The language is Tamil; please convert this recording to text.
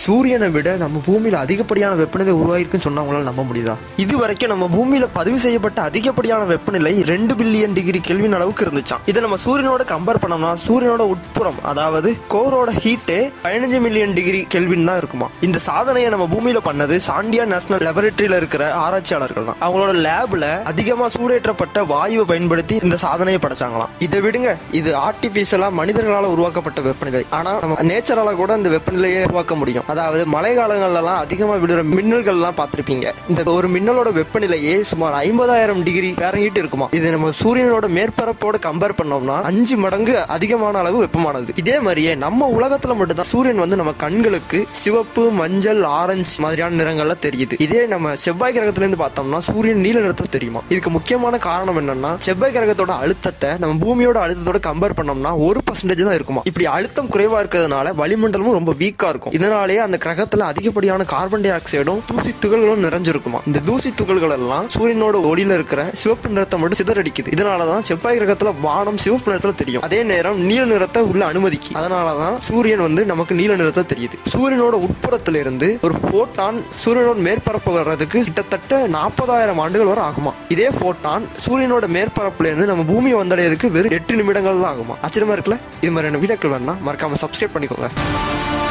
சூரியனை விட நம்ம பூமியில அதிகப்படியான வெப்பநிலை உருவாயிருக்குன்னு சொன்னா உங்களால நம்ப முடியுதா இது வரைக்கும் நம்ம பூமியில பதிவு செய்யப்பட்ட அதிகப்படியான வெப்பநிலை ரெண்டு பில்லியன் டிகிரி கெல்வின் அளவுக்கு இருந்துச்சாம் இதை நம்ம சூரியனோட கம்பேர் பண்ணோம்னா சூரியனோட உட்புறம் அதாவது கோரோட ஹீட்டே பதினஞ்சு மில்லியன் டிகிரி கெல்வின் தான் இருக்குமா இந்த சாதனையை நம்ம பூமியில பண்ணது சாண்டியா நேஷனல் லெபரட்டரியில இருக்கிற ஆராய்ச்சியாளர்கள் தான் அவங்களோட லேப்ல அதிகமா சூடேற்றப்பட்ட வாயுவை பயன்படுத்தி இந்த சாதனையை படைச்சாங்களாம் இதை விடுங்க இது ஆர்டிபிஷியலா மனிதர்களால உருவாக்கப்பட்ட வெப்பநிலை ஆனா நம்ம நேச்சரால கூட இந்த வெப்பநிலையை உருவாக்க முடியும் அதாவது மழை காலங்கள்லாம் அதிகமா விழுற மின்னல்கள் எல்லாம் பார்த்திருப்பீங்க இந்த ஒரு மின்னலோட வெப்பநிலையே சுமார் ஐம்பதாயிரம் டிகிரி ஹீட் இருக்குமா இது நம்ம சூரியனோட மேற்பரப்போட கம்பேர் பண்ணோம்னா அஞ்சு மடங்கு அதிகமான அளவு வெப்பமானது இதே மாதிரியே நம்ம உலகத்துல மட்டும்தான் சூரியன் வந்து நம்ம கண்களுக்கு சிவப்பு மஞ்சள் ஆரஞ்சு மாதிரியான நிறங்கள்ல தெரியுது இதே நம்ம செவ்வாய் கிரகத்துல இருந்து பார்த்தோம்னா சூரியன் நீல நிறத்தில் தெரியுமா இதுக்கு முக்கியமான காரணம் என்னன்னா செவ்வாய் கிரகத்தோட அழுத்தத்தை நம்ம பூமியோட அழுத்தத்தோட கம்பேர் பண்ணோம்னா ஒரு பர்சன்டேஜ் தான் இருக்குமா இப்படி அழுத்தம் குறைவா இருக்கிறதுனால வளிமண்டலமும் ரொம்ப வீக்கா இருக்கும் இதனாலேயே அந்த கிரகத்துல அதிகப்படியான கார்பன் டை ஆக்சைடும் தூசி துகள்களும் நிறைஞ்சிருக்குமா இந்த தூசி துகள்கள் எல்லாம் சூரியனோட ஒளியில இருக்கிற சிவப்பு நிறத்தை மட்டும் சிதறடிக்குது இதனாலதான் செவ்வாய் கிரகத்துல வானம் சிவப்பு நிறத்துல தெரியும் அதே நேரம் நீல நிறத்தை உள்ள அனுமதிக்கும் அதனாலதான் சூரியன் வந்து நமக்கு நீல நிறத்தை தெரியுது சூரியனோட உட்புறத்துல இருந்து ஒரு போட்டான் சூரியனோட மேற்பரப்பு வர்றதுக்கு கிட்டத்தட்ட நாற்பதாயிரம் ஆண்டுகள் வரை ஆகுமா இதே போட்டான் சூரியனோட மேற்பரப்புல இருந்து நம்ம பூமியை வந்தடையதுக்கு வெறும் எட்டு நிமிடங்கள் தான் ஆகுமா ஆச்சரியமா இருக்குல்ல இது மாதிரியான வீடியோக்கள் வேணா மறக்காம சப்ஸ்கிரைப் பண்ணிக்கோங்க